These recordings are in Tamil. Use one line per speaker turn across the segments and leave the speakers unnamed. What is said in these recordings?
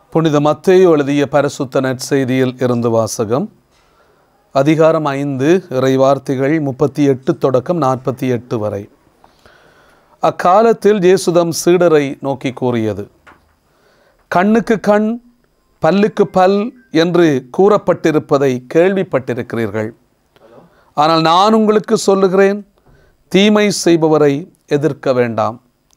புனித மத்தேயு எழுதிய பரிசுத்த நற்செய்தியில் இருந்து வாசகம் அதிகாரம் ஐந்து இறைவார்த்தைகள் முப்பத்தி எட்டு தொடக்கம் நாற்பத்தி எட்டு வரை அக்காலத்தில் இயேசுதம் சீடரை நோக்கி கூறியது கண்ணுக்கு கண் பல்லுக்கு பல் என்று கூறப்பட்டிருப்பதை கேள்விப்பட்டிருக்கிறீர்கள் ஆனால் நான் உங்களுக்கு சொல்லுகிறேன் தீமை செய்பவரை எதிர்க்க வேண்டாம்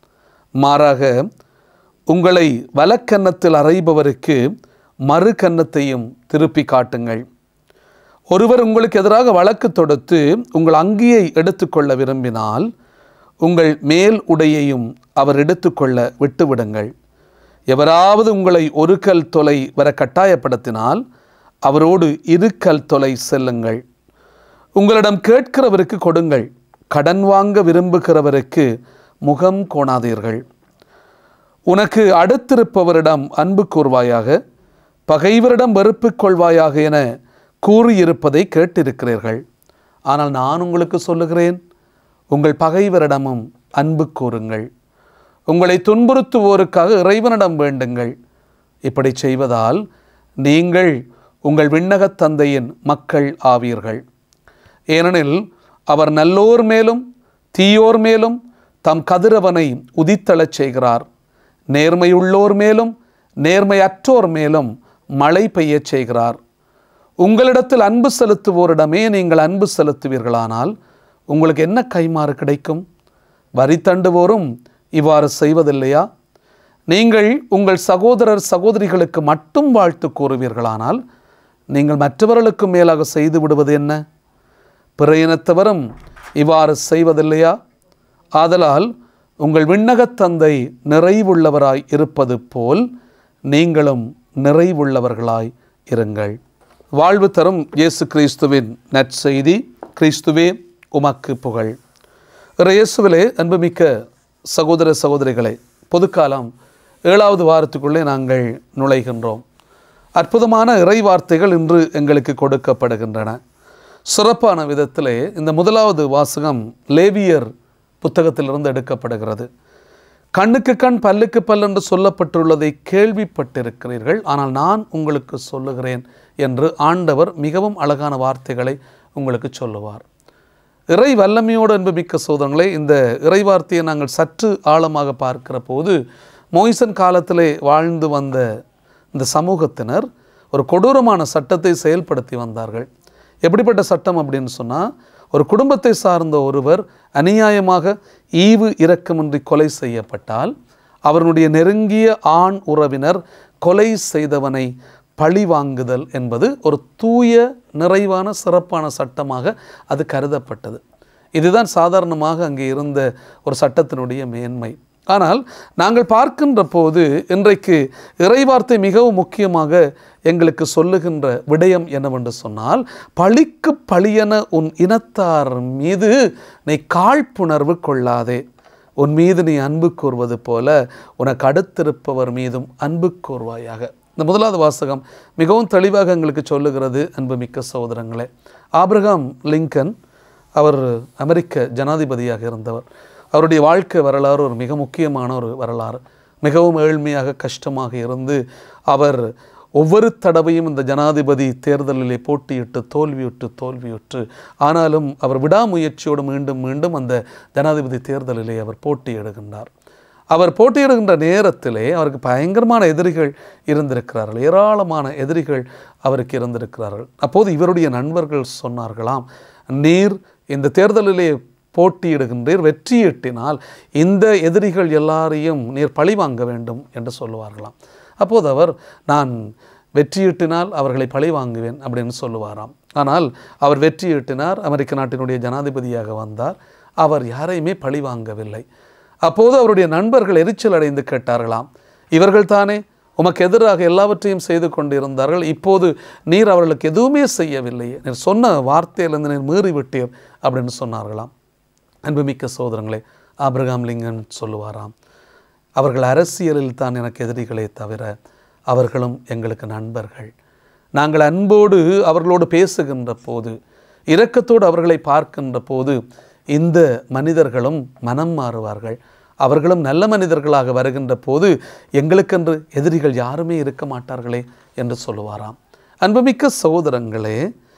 மாறாக உங்களை வலக்கன்னத்தில் அறைபவருக்கு மறு கன்னத்தையும் திருப்பி காட்டுங்கள் ஒருவர் உங்களுக்கு எதிராக வழக்கு தொடுத்து உங்கள் அங்கியை எடுத்துக்கொள்ள விரும்பினால் உங்கள் மேல் உடையையும் அவர் எடுத்துக்கொள்ள விட்டுவிடுங்கள் எவராவது உங்களை ஒரு கல் தொலை வர கட்டாயப்படுத்தினால் அவரோடு இரு கல் தொலை செல்லுங்கள் உங்களிடம் கேட்கிறவருக்கு கொடுங்கள் கடன் வாங்க விரும்புகிறவருக்கு முகம் கோணாதீர்கள் உனக்கு அடுத்திருப்பவரிடம் அன்பு கூர்வாயாக பகைவரிடம் வெறுப்பு கொள்வாயாக என கூறியிருப்பதை கேட்டிருக்கிறீர்கள் ஆனால் நான் உங்களுக்கு சொல்லுகிறேன் உங்கள் பகைவரிடமும் அன்பு கூறுங்கள் உங்களை துன்புறுத்துவோருக்காக இறைவனிடம் வேண்டுங்கள் இப்படி செய்வதால் நீங்கள் உங்கள் விண்ணகத் தந்தையின் மக்கள் ஆவீர்கள் ஏனெனில் அவர் நல்லோர் மேலும் தீயோர் மேலும் தம் கதிரவனை உதித்தளச் செய்கிறார் நேர்மையுள்ளோர் மேலும் நேர்மையற்றோர் மேலும் மழை பெய்யச் செய்கிறார் உங்களிடத்தில் அன்பு செலுத்துவோரிடமே நீங்கள் அன்பு செலுத்துவீர்களானால் உங்களுக்கு என்ன கைமாறு கிடைக்கும் வரி தண்டுவோரும் இவ்வாறு செய்வதில்லையா நீங்கள் உங்கள் சகோதரர் சகோதரிகளுக்கு மட்டும் வாழ்த்து கூறுவீர்களானால் நீங்கள் மற்றவர்களுக்கு மேலாக செய்து விடுவது என்ன பிற இனத்தவரும் இவ்வாறு செய்வதில்லையா ஆதலால் உங்கள் விண்ணகத் தந்தை நிறைவுள்ளவராய் இருப்பது போல் நீங்களும் நிறைவுள்ளவர்களாய் இருங்கள் வாழ்வு தரும் இயேசு கிறிஸ்துவின் நற்செய்தி கிறிஸ்துவே உமக்கு புகழ் இயேசுவிலே அன்புமிக்க சகோதர சகோதரிகளே பொதுக்காலம் ஏழாவது வாரத்துக்குள்ளே நாங்கள் நுழைகின்றோம் அற்புதமான இறை வார்த்தைகள் இன்று எங்களுக்கு கொடுக்கப்படுகின்றன சிறப்பான விதத்திலே இந்த முதலாவது வாசகம் லேவியர் புத்தகத்திலிருந்து எடுக்கப்படுகிறது கண்ணுக்கு கண் பல்லுக்கு பல் என்று சொல்லப்பட்டுள்ளதை கேள்விப்பட்டிருக்கிறீர்கள் ஆனால் நான் உங்களுக்கு சொல்லுகிறேன் என்று ஆண்டவர் மிகவும் அழகான வார்த்தைகளை உங்களுக்கு சொல்லுவார் இறை வல்லமையோடு அன்புமிக்க சோதனைகளை இந்த இறை வார்த்தையை நாங்கள் சற்று ஆழமாக பார்க்கிற போது மோய்சன் காலத்திலே வாழ்ந்து வந்த இந்த சமூகத்தினர் ஒரு கொடூரமான சட்டத்தை செயல்படுத்தி வந்தார்கள் எப்படிப்பட்ட சட்டம் அப்படின்னு சொன்னால் ஒரு குடும்பத்தை சார்ந்த ஒருவர் அநியாயமாக ஈவு இரக்கமின்றி கொலை செய்யப்பட்டால் அவருடைய நெருங்கிய ஆண் உறவினர் கொலை செய்தவனை பழி வாங்குதல் என்பது ஒரு தூய நிறைவான சிறப்பான சட்டமாக அது கருதப்பட்டது இதுதான் சாதாரணமாக அங்கே இருந்த ஒரு சட்டத்தினுடைய மேன்மை ஆனால் நாங்கள் பார்க்கின்ற போது இன்றைக்கு இறைவார்த்தை மிகவும் முக்கியமாக எங்களுக்கு சொல்லுகின்ற விடயம் என்னவென்று சொன்னால் பழிக்கு பழியென உன் இனத்தார் மீது நீ காழ்ப்புணர்வு கொள்ளாதே உன் மீது நீ அன்பு கூறுவது போல உனக்கு அடுத்திருப்பவர் மீதும் அன்பு கூறுவாயாக இந்த முதலாவது வாசகம் மிகவும் தெளிவாக எங்களுக்கு சொல்லுகிறது அன்புமிக்க சகோதரங்களே ஆப்ரஹாம் லிங்கன் அவர் அமெரிக்க ஜனாதிபதியாக இருந்தவர் அவருடைய வாழ்க்கை வரலாறு ஒரு மிக முக்கியமான ஒரு வரலாறு மிகவும் ஏழ்மையாக கஷ்டமாக இருந்து அவர் ஒவ்வொரு தடவையும் இந்த ஜனாதிபதி தேர்தலிலே போட்டியிட்டு தோல்வியுற்று தோல்வியுற்று ஆனாலும் அவர் விடாமுயற்சியோடு மீண்டும் மீண்டும் அந்த ஜனாதிபதி தேர்தலிலே அவர் போட்டியிடுகின்றார் அவர் போட்டியிடுகின்ற நேரத்திலே அவருக்கு பயங்கரமான எதிரிகள் இருந்திருக்கிறார்கள் ஏராளமான எதிரிகள் அவருக்கு இருந்திருக்கிறார்கள் அப்போது இவருடைய நண்பர்கள் சொன்னார்களாம் நீர் இந்த தேர்தலிலே போட்டியிடுகின்றீர் வெற்றியிட்டினால் இந்த எதிரிகள் எல்லாரையும் நீர் பழி வாங்க வேண்டும் என்று சொல்லுவார்களாம் அப்போது அவர் நான் வெற்றியிட்டினால் அவர்களை பழி வாங்குவேன் அப்படின்னு சொல்லுவாராம் ஆனால் அவர் வெற்றியிட்டினார் அமெரிக்க நாட்டினுடைய ஜனாதிபதியாக வந்தார் அவர் யாரையுமே பழி வாங்கவில்லை அப்போது அவருடைய நண்பர்கள் எரிச்சல் அடைந்து கேட்டார்களாம் இவர்கள் தானே உமக்கு எதிராக எல்லாவற்றையும் செய்து கொண்டிருந்தார்கள் இப்போது நீர் அவர்களுக்கு எதுவுமே செய்யவில்லையே நீர் சொன்ன வார்த்தையிலிருந்து நீர் மீறி விட்டீர் அப்படின்னு சொன்னார்களாம் அன்புமிக்க சோதரங்களே ஆப்ரகாம் லிங்கன் சொல்லுவாராம் அவர்கள் அரசியலில் தான் எனக்கு எதிரிகளே தவிர அவர்களும் எங்களுக்கு நண்பர்கள் நாங்கள் அன்போடு அவர்களோடு பேசுகின்ற போது இரக்கத்தோடு அவர்களை பார்க்கின்ற போது இந்த மனிதர்களும் மனம் மாறுவார்கள் அவர்களும் நல்ல மனிதர்களாக வருகின்ற போது எங்களுக்கென்று எதிரிகள் யாருமே இருக்க மாட்டார்களே என்று சொல்லுவாராம் அன்புமிக்க சகோதரங்களே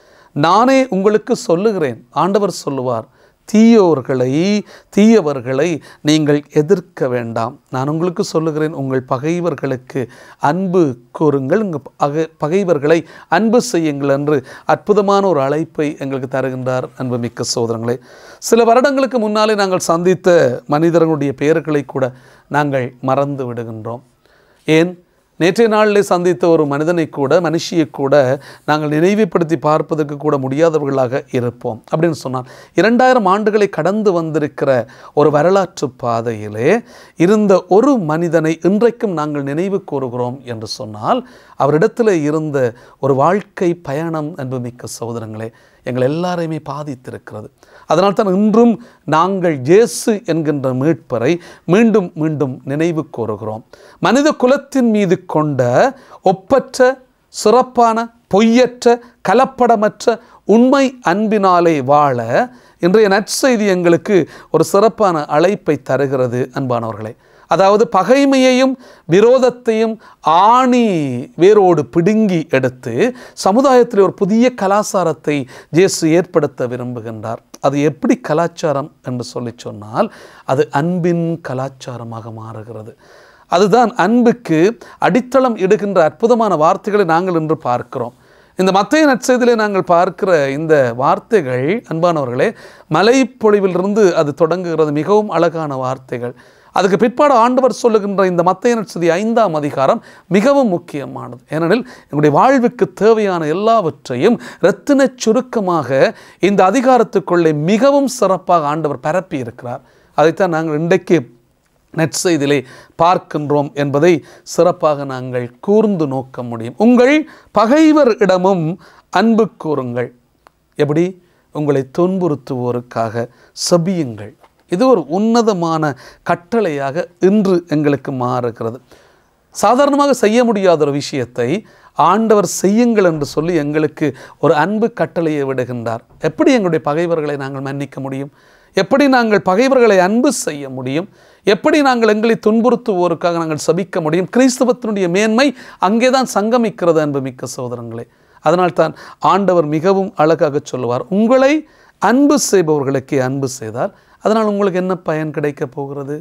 நானே உங்களுக்கு சொல்லுகிறேன் ஆண்டவர் சொல்லுவார் தீயோர்களை தீயவர்களை நீங்கள் எதிர்க்க வேண்டாம் நான் உங்களுக்கு சொல்லுகிறேன் உங்கள் பகைவர்களுக்கு அன்பு கூறுங்கள் உங்கள் பகை பகைவர்களை அன்பு செய்யுங்கள் என்று அற்புதமான ஒரு அழைப்பை எங்களுக்கு தருகின்றார் அன்புமிக்க சோதரங்களே சில வருடங்களுக்கு முன்னாலே நாங்கள் சந்தித்த மனிதர்களுடைய பெயர்களை கூட நாங்கள் மறந்து விடுகின்றோம் ஏன் நேற்றைய நாளிலே சந்தித்த ஒரு மனிதனை கூட மனுஷியை கூட நாங்கள் நினைவுபடுத்தி பார்ப்பதற்கு கூட முடியாதவர்களாக இருப்போம் அப்படின்னு சொன்னால் இரண்டாயிரம் ஆண்டுகளை கடந்து வந்திருக்கிற ஒரு வரலாற்று பாதையிலே இருந்த ஒரு மனிதனை இன்றைக்கும் நாங்கள் நினைவு கூறுகிறோம் என்று சொன்னால் அவரிடத்தில் இருந்த ஒரு வாழ்க்கை பயணம் அன்புமிக்க சகோதரங்களே எங்கள் எல்லாரையுமே பாதித்திருக்கிறது அதனால் தான் இன்றும் நாங்கள் இயேசு என்கின்ற மீட்பரை மீண்டும் மீண்டும் நினைவு கூறுகிறோம் மனித குலத்தின் மீது கொண்ட ஒப்பற்ற சிறப்பான பொய்யற்ற கலப்படமற்ற உண்மை அன்பினாலே வாழ இன்றைய நற்செய்தி எங்களுக்கு ஒரு சிறப்பான அழைப்பை தருகிறது அன்பானவர்களே அதாவது பகைமையையும் விரோதத்தையும் ஆணி வேரோடு பிடுங்கி எடுத்து சமுதாயத்தில் ஒரு புதிய கலாச்சாரத்தை இயேசு ஏற்படுத்த விரும்புகின்றார் அது எப்படி கலாச்சாரம் என்று சொல்லி சொன்னால் அது அன்பின் கலாச்சாரமாக மாறுகிறது அதுதான் அன்புக்கு அடித்தளம் இடுகின்ற அற்புதமான வார்த்தைகளை நாங்கள் இன்று பார்க்கிறோம் இந்த மத்திய நற்செய்தியிலே நாங்கள் பார்க்கிற இந்த வார்த்தைகள் அன்பானவர்களே மலைப்பொழிவிலிருந்து அது தொடங்குகிறது மிகவும் அழகான வார்த்தைகள் அதுக்கு பிற்பாடு ஆண்டவர் சொல்லுகின்ற இந்த மத்திய நற்செய்தி ஐந்தாம் அதிகாரம் மிகவும் முக்கியமானது ஏனெனில் எங்களுடைய வாழ்வுக்கு தேவையான எல்லாவற்றையும் இரத்தின சுருக்கமாக இந்த அதிகாரத்துக்குள்ளே மிகவும் சிறப்பாக ஆண்டவர் பரப்பி இருக்கிறார் அதைத்தான் நாங்கள் இன்றைக்கு நற்செய்திலே பார்க்கின்றோம் என்பதை சிறப்பாக நாங்கள் கூர்ந்து நோக்க முடியும் உங்கள் பகைவர் இடமும் அன்பு கூறுங்கள் எப்படி உங்களை துன்புறுத்துவோருக்காக சபியுங்கள் இது ஒரு உன்னதமான கட்டளையாக இன்று எங்களுக்கு மாறுகிறது சாதாரணமாக செய்ய முடியாத ஒரு விஷயத்தை ஆண்டவர் செய்யுங்கள் என்று சொல்லி எங்களுக்கு ஒரு அன்பு கட்டளையை விடுகின்றார் எப்படி எங்களுடைய பகைவர்களை நாங்கள் மன்னிக்க முடியும் எப்படி நாங்கள் பகைவர்களை அன்பு செய்ய முடியும் எப்படி நாங்கள் எங்களை துன்புறுத்துவோருக்காக நாங்கள் சபிக்க முடியும் கிறிஸ்தவத்தினுடைய மேன்மை அங்கே தான் சங்கமிக்கிறது அன்பு மிக்க சோதரங்களே அதனால்தான் ஆண்டவர் மிகவும் அழகாக சொல்லுவார் உங்களை அன்பு செய்பவர்களுக்கு அன்பு செய்தால் அதனால் உங்களுக்கு என்ன பயன் கிடைக்கப் போகிறது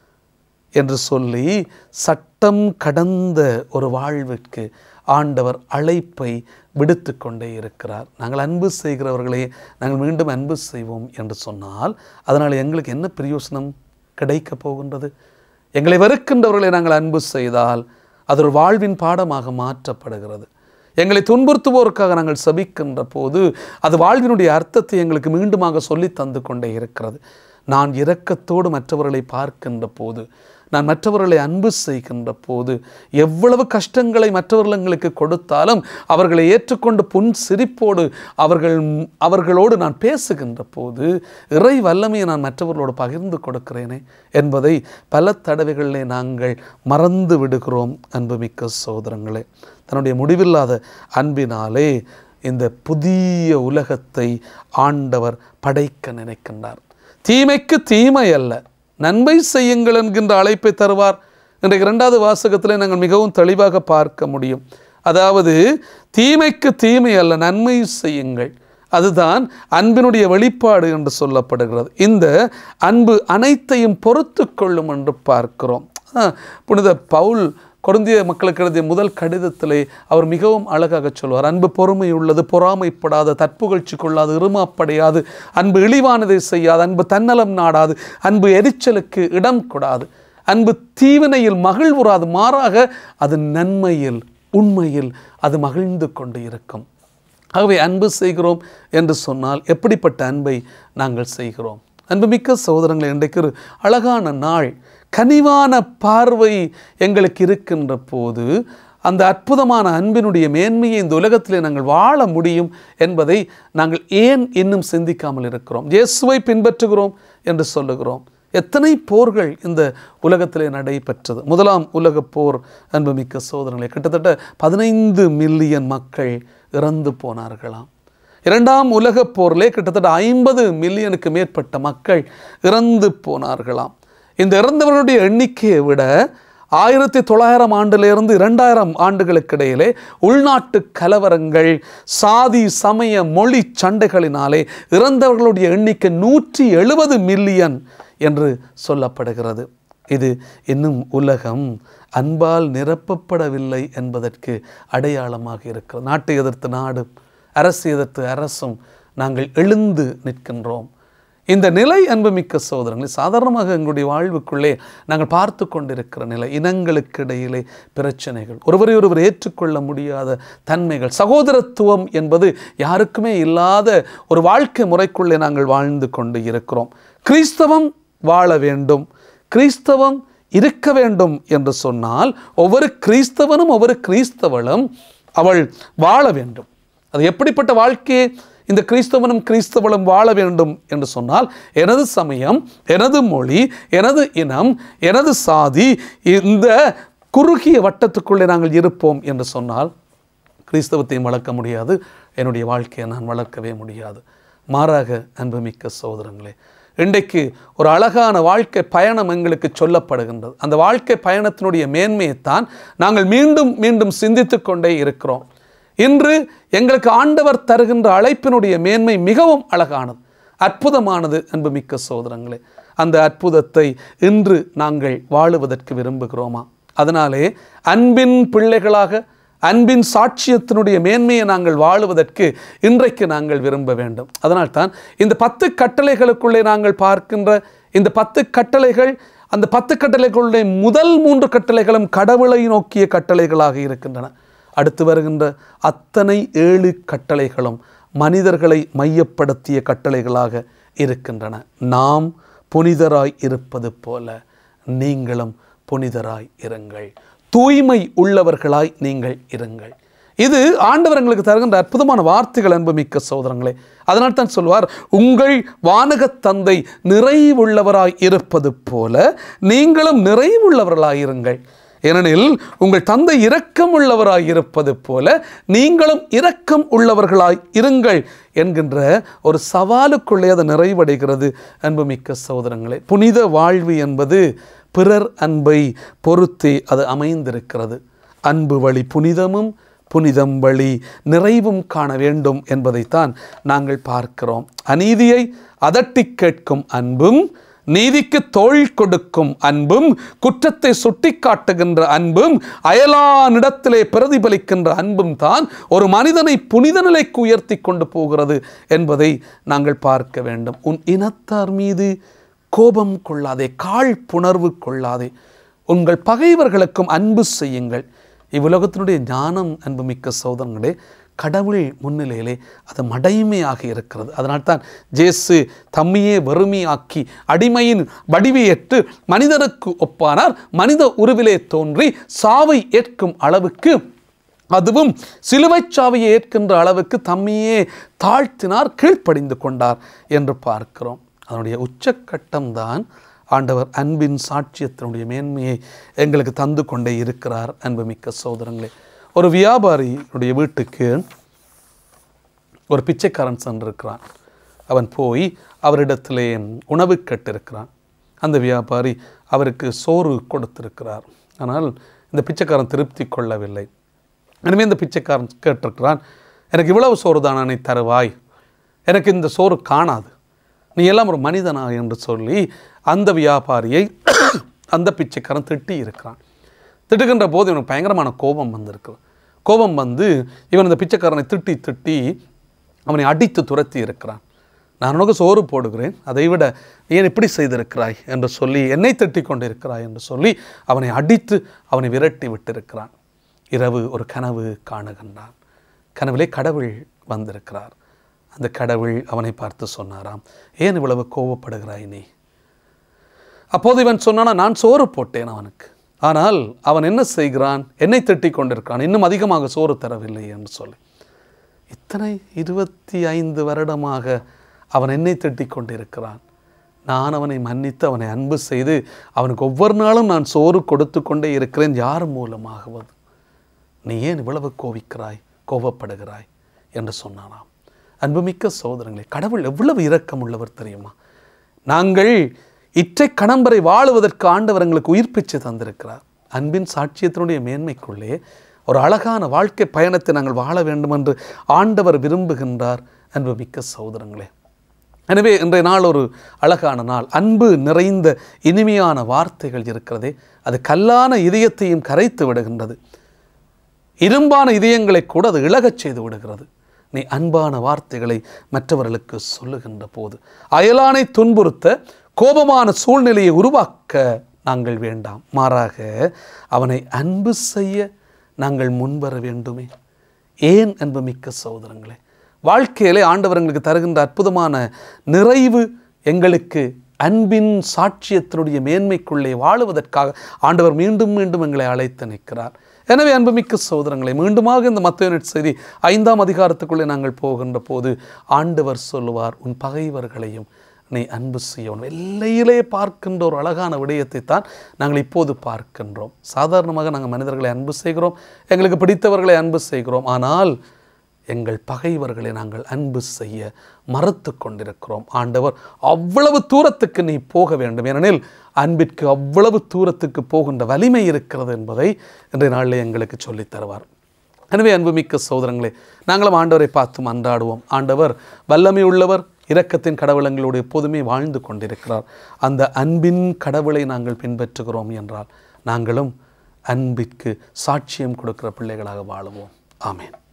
என்று சொல்லி சட்டம் கடந்த ஒரு வாழ்விற்கு ஆண்டவர் அழைப்பை விடுத்து கொண்டே இருக்கிறார் நாங்கள் அன்பு செய்கிறவர்களே நாங்கள் மீண்டும் அன்பு செய்வோம் என்று சொன்னால் அதனால் எங்களுக்கு என்ன பிரயோசனம் கிடைக்கப் போகின்றது எங்களை வெறுக்கின்றவர்களை நாங்கள் அன்பு செய்தால் அது ஒரு வாழ்வின் பாடமாக மாற்றப்படுகிறது எங்களை துன்புறுத்துவோருக்காக நாங்கள் சபிக்கின்ற போது அது வாழ்வினுடைய அர்த்தத்தை எங்களுக்கு மீண்டுமாக சொல்லி தந்து கொண்டே இருக்கிறது நான் இரக்கத்தோடு மற்றவர்களை பார்க்கின்ற போது நான் மற்றவர்களை அன்பு செய்கின்ற போது எவ்வளவு கஷ்டங்களை மற்றவர்கள் எங்களுக்கு கொடுத்தாலும் அவர்களை ஏற்றுக்கொண்டு புன் சிரிப்போடு அவர்கள் அவர்களோடு நான் பேசுகின்ற போது இறை வல்லமையை நான் மற்றவர்களோடு பகிர்ந்து கொடுக்கிறேனே என்பதை பல தடவைகளிலே நாங்கள் மறந்து விடுகிறோம் அன்புமிக்க சோதரங்களே தன்னுடைய முடிவில்லாத அன்பினாலே இந்த புதிய உலகத்தை ஆண்டவர் படைக்க நினைக்கின்றார் தீமைக்கு தீமை அல்ல நன்மை செய்யுங்கள் என்கின்ற அழைப்பை தருவார் இன்றைக்கு இரண்டாவது வாசகத்தில் நாங்கள் மிகவும் தெளிவாக பார்க்க முடியும் அதாவது தீமைக்கு தீமை அல்ல நன்மை செய்யுங்கள் அதுதான் அன்பினுடைய வெளிப்பாடு என்று சொல்லப்படுகிறது இந்த அன்பு அனைத்தையும் பொறுத்து கொள்ளும் என்று பார்க்கிறோம் ஆ, புனித பவுல் கொருந்திய மக்களுக்கு எழுதிய முதல் கடிதத்திலே அவர் மிகவும் அழகாக சொல்வார் அன்பு பொறுமை உள்ளது பொறாமைப்படாது தற்புகழ்ச்சி கொள்ளாது இருமாப்படையாது அன்பு இழிவானதை செய்யாது அன்பு தன்னலம் நாடாது அன்பு எரிச்சலுக்கு இடம் கொடாது அன்பு தீவினையில் மகிழ்வுறாது மாறாக அது நன்மையில் உண்மையில் அது மகிழ்ந்து கொண்டு இருக்கும் ஆகவே அன்பு செய்கிறோம் என்று சொன்னால் எப்படிப்பட்ட அன்பை நாங்கள் செய்கிறோம் அன்புமிக்க சகோதரங்களை இன்றைக்கு ஒரு அழகான நாள் கனிவான பார்வை எங்களுக்கு இருக்கின்ற போது அந்த அற்புதமான அன்பினுடைய மேன்மையை இந்த உலகத்திலே நாங்கள் வாழ முடியும் என்பதை நாங்கள் ஏன் இன்னும் சிந்திக்காமல் இருக்கிறோம் இயேசுவை பின்பற்றுகிறோம் என்று சொல்லுகிறோம் எத்தனை போர்கள் இந்த உலகத்திலே நடைபெற்றது முதலாம் உலகப் போர் அன்புமிக்க சோதனைகளை கிட்டத்தட்ட பதினைந்து மில்லியன் மக்கள் இறந்து போனார்களாம் இரண்டாம் உலகப் போரிலே கிட்டத்தட்ட ஐம்பது மில்லியனுக்கு மேற்பட்ட மக்கள் இறந்து போனார்களாம் இந்த இறந்தவர்களுடைய எண்ணிக்கையை விட ஆயிரத்தி தொள்ளாயிரம் ஆண்டிலிருந்து இரண்டாயிரம் ஆண்டுகளுக்கு இடையிலே உள்நாட்டு கலவரங்கள் சாதி சமய மொழி சண்டைகளினாலே இறந்தவர்களுடைய எண்ணிக்கை நூற்றி எழுபது மில்லியன் என்று சொல்லப்படுகிறது இது இன்னும் உலகம் அன்பால் நிரப்பப்படவில்லை என்பதற்கு அடையாளமாக இருக்கிறது நாட்டை எதிர்த்து நாடும் அரசு எதிர்த்து அரசும் நாங்கள் எழுந்து நிற்கின்றோம் இந்த நிலை அன்புமிக்க சோதரங்களை சாதாரணமாக எங்களுடைய வாழ்வுக்குள்ளே நாங்கள் பார்த்து கொண்டிருக்கிற நிலை இனங்களுக்கு இடையிலே பிரச்சனைகள் ஒருவரை ஒருவர் ஏற்றுக்கொள்ள முடியாத தன்மைகள் சகோதரத்துவம் என்பது யாருக்குமே இல்லாத ஒரு வாழ்க்கை முறைக்குள்ளே நாங்கள் வாழ்ந்து கொண்டு இருக்கிறோம் கிறிஸ்தவம் வாழ வேண்டும் கிறிஸ்தவம் இருக்க வேண்டும் என்று சொன்னால் ஒவ்வொரு கிறிஸ்தவனும் ஒவ்வொரு கிறிஸ்தவளும் அவள் வாழ வேண்டும் அது எப்படிப்பட்ட வாழ்க்கையை இந்த கிறிஸ்தவனும் கிறிஸ்தவளும் வாழ வேண்டும் என்று சொன்னால் எனது சமயம் எனது மொழி எனது இனம் எனது சாதி இந்த குறுகிய வட்டத்துக்குள்ளே நாங்கள் இருப்போம் என்று சொன்னால் கிறிஸ்தவத்தையும் வளர்க்க முடியாது என்னுடைய வாழ்க்கையை நான் வளர்க்கவே முடியாது மாறாக அன்புமிக்க சோதரங்களே இன்றைக்கு ஒரு அழகான வாழ்க்கை பயணம் எங்களுக்கு சொல்லப்படுகின்றது அந்த வாழ்க்கை பயணத்தினுடைய மேன்மையைத்தான் நாங்கள் மீண்டும் மீண்டும் சிந்தித்து கொண்டே இருக்கிறோம் இன்று எங்களுக்கு ஆண்டவர் தருகின்ற அழைப்பினுடைய மேன்மை மிகவும் அழகானது அற்புதமானது அன்புமிக்க சோதரங்களே அந்த அற்புதத்தை இன்று நாங்கள் வாழுவதற்கு விரும்புகிறோமா அதனாலே அன்பின் பிள்ளைகளாக அன்பின் சாட்சியத்தினுடைய மேன்மையை நாங்கள் வாழுவதற்கு இன்றைக்கு நாங்கள் விரும்ப வேண்டும் அதனால்தான் இந்த பத்து கட்டளைகளுக்குள்ளே நாங்கள் பார்க்கின்ற இந்த பத்து கட்டளைகள் அந்த பத்து கட்டளைகளுடைய முதல் மூன்று கட்டளைகளும் கடவுளை நோக்கிய கட்டளைகளாக இருக்கின்றன அடுத்து வருகின்ற அத்தனை ஏழு கட்டளைகளும் மனிதர்களை மையப்படுத்திய கட்டளைகளாக இருக்கின்றன நாம் புனிதராய் இருப்பது போல நீங்களும் புனிதராய் இருங்கள் தூய்மை உள்ளவர்களாய் நீங்கள் இருங்கள் இது ஆண்டவர் எங்களுக்கு தருகின்ற அற்புதமான வார்த்தைகள் அன்புமிக்க சோதரங்களே அதனால் தான் சொல்வார் உங்கள் வானகத் தந்தை நிறைவுள்ளவராய் இருப்பது போல நீங்களும் நிறைவுள்ளவர்களாய் இருங்கள் ஏனெனில் உங்கள் தந்தை இரக்கம் உள்ளவராய் இருப்பது போல நீங்களும் இரக்கம் உள்ளவர்களாய் இருங்கள் என்கின்ற ஒரு சவாலுக்குள்ளே அது நிறைவடைகிறது அன்புமிக்க சகோதரங்களே புனித வாழ்வு என்பது பிறர் அன்பை பொறுத்தே அது அமைந்திருக்கிறது அன்பு வழி புனிதமும் புனிதம் வழி நிறைவும் காண வேண்டும் என்பதைத்தான் நாங்கள் பார்க்கிறோம் அநீதியை அதட்டி கேட்கும் அன்பும் நீதிக்கு தோள் கொடுக்கும் அன்பும் குற்றத்தை சுட்டிக்காட்டுகின்ற அன்பும் அயலானிடத்திலே பிரதிபலிக்கின்ற அன்பும் தான் ஒரு மனிதனை புனித நிலைக்கு உயர்த்தி கொண்டு போகிறது என்பதை நாங்கள் பார்க்க வேண்டும் உன் இனத்தார் மீது கோபம் கொள்ளாதே காழ்ப்புணர்வு கொள்ளாதே உங்கள் பகைவர்களுக்கும் அன்பு செய்யுங்கள் இவ்வுலகத்தினுடைய ஞானம் அன்புமிக்க சோதரங்களே கடவுள் முன்னிலையிலே அது மடைமையாக இருக்கிறது அதனால்தான் ஜேசு தம்மையே வறுமையாக்கி அடிமையின் வடிவையேற்று மனிதனுக்கு ஒப்பானார் மனித உருவிலே தோன்றி சாவை ஏற்கும் அளவுக்கு அதுவும் சிலுவைச் சாவையை ஏற்கின்ற அளவுக்கு தம்மையே தாழ்த்தினார் கீழ்ப்படிந்து கொண்டார் என்று பார்க்கிறோம் அதனுடைய உச்சக்கட்டம்தான் ஆண்டவர் அன்பின் சாட்சியத்தினுடைய மேன்மையை எங்களுக்கு தந்து கொண்டே இருக்கிறார் அன்புமிக்க சோதரங்களே ஒரு வியாபாரியுடைய வீட்டுக்கு ஒரு பிச்சைக்காரன் சென்றிருக்கிறான் அவன் போய் அவரிடத்திலே உணவு கேட்டிருக்கிறான் அந்த வியாபாரி அவருக்கு சோறு கொடுத்திருக்கிறார் ஆனால் இந்த பிச்சைக்காரன் திருப்தி கொள்ளவில்லை எனவே இந்த பிச்சைக்காரன் கேட்டிருக்கிறான் எனக்கு இவ்வளவு சோறு தானே தருவாய் எனக்கு இந்த சோறு காணாது நீ எல்லாம் ஒரு மனிதனா என்று சொல்லி அந்த வியாபாரியை அந்த பிச்சைக்காரன் திட்டி இருக்கிறான் திட்டுகின்ற போது இவனுக்கு பயங்கரமான கோபம் வந்திருக்கு கோபம் வந்து இவன் இந்த பிச்சைக்காரனை திட்டி திட்டி அவனை அடித்து துரத்தி இருக்கிறான் நான் உனக்கு சோறு போடுகிறேன் அதை விட ஏன் இப்படி செய்திருக்கிறாய் என்று சொல்லி என்னை திட்டி கொண்டு இருக்கிறாய் என்று சொல்லி அவனை அடித்து அவனை விரட்டி விட்டிருக்கிறான் இரவு ஒரு கனவு காணுகின்றான் கனவிலே கடவுள் வந்திருக்கிறார் அந்த கடவுள் அவனை பார்த்து சொன்னாராம் ஏன் இவ்வளவு கோபப்படுகிறாய் நீ அப்போது இவன் சொன்னானா நான் சோறு போட்டேன் அவனுக்கு ஆனால் அவன் என்ன செய்கிறான் என்னை திட்டி கொண்டிருக்கிறான் இன்னும் அதிகமாக சோறு தரவில்லை என்று சொல்லி இத்தனை இருபத்தி ஐந்து வருடமாக அவன் என்னை திட்டி கொண்டிருக்கிறான் நான் அவனை மன்னித்து அவனை அன்பு செய்து அவனுக்கு ஒவ்வொரு நாளும் நான் சோறு கொடுத்து கொண்டே இருக்கிறேன் யார் மூலமாகவது நீ ஏன் இவ்வளவு கோவிக்கிறாய் கோபப்படுகிறாய் என்று சொன்னானாம் அன்புமிக்க சோதரங்களே கடவுள் எவ்வளவு இரக்கம் உள்ளவர் தெரியுமா நாங்கள் இற்றை கணம்பரை வாழுவதற்கு ஆண்டவர் எங்களுக்கு உயிர் பிச்சை தந்திருக்கிறார் அன்பின் சாட்சியத்தினுடைய மேன்மைக்குள்ளே ஒரு அழகான வாழ்க்கை பயணத்தை நாங்கள் வாழ வேண்டும் என்று ஆண்டவர் விரும்புகின்றார் அன்புமிக்க சகோதரங்களே எனவே இன்றைய நாள் ஒரு அழகான நாள் அன்பு நிறைந்த இனிமையான வார்த்தைகள் இருக்கிறதே அது கல்லான இதயத்தையும் கரைத்து விடுகின்றது இரும்பான இதயங்களை கூட அது இழகச் செய்து விடுகிறது நீ அன்பான வார்த்தைகளை மற்றவர்களுக்கு சொல்லுகின்ற போது அயலானை துன்புறுத்த கோபமான சூழ்நிலையை உருவாக்க நாங்கள் வேண்டாம் மாறாக அவனை அன்பு செய்ய நாங்கள் முன்வர வேண்டுமே ஏன் அன்பு மிக்க சகோதரங்களே வாழ்க்கையிலே ஆண்டவர் எங்களுக்கு தருகின்ற அற்புதமான நிறைவு எங்களுக்கு அன்பின் சாட்சியத்தினுடைய மேன்மைக்குள்ளே வாழுவதற்காக ஆண்டவர் மீண்டும் மீண்டும் எங்களை அழைத்து நிற்கிறார் எனவே அன்புமிக்க சகோதரங்களை மீண்டுமாக இந்த மத்திய செய்தி ஐந்தாம் அதிகாரத்துக்குள்ளே நாங்கள் போகின்ற போது ஆண்டவர் சொல்லுவார் உன் பகைவர்களையும் நீ அன்பு செய்யணும் எல்லையிலே பார்க்கின்ற ஒரு அழகான விடயத்தை தான் நாங்கள் இப்போது பார்க்கின்றோம் சாதாரணமாக நாங்கள் மனிதர்களை அன்பு செய்கிறோம் எங்களுக்கு பிடித்தவர்களை அன்பு செய்கிறோம் ஆனால் எங்கள் பகைவர்களை நாங்கள் அன்பு செய்ய மறுத்து கொண்டிருக்கிறோம் ஆண்டவர் அவ்வளவு தூரத்துக்கு நீ போக வேண்டும் ஏனெனில் அன்பிற்கு அவ்வளவு தூரத்துக்கு போகின்ற வலிமை இருக்கிறது என்பதை இன்றைய நாளில் எங்களுக்கு சொல்லித் தருவார் எனவே அன்புமிக்க சோதரங்களே நாங்களும் ஆண்டவரை பார்த்து மன்றாடுவோம் ஆண்டவர் வல்லமை உள்ளவர் இரக்கத்தின் கடவுள் எங்களோடு எப்போதுமே வாழ்ந்து கொண்டிருக்கிறார் அந்த அன்பின் கடவுளை நாங்கள் பின்பற்றுகிறோம் என்றால் நாங்களும் அன்பிற்கு சாட்சியம் கொடுக்கிற பிள்ளைகளாக வாழுவோம் ஆமேன்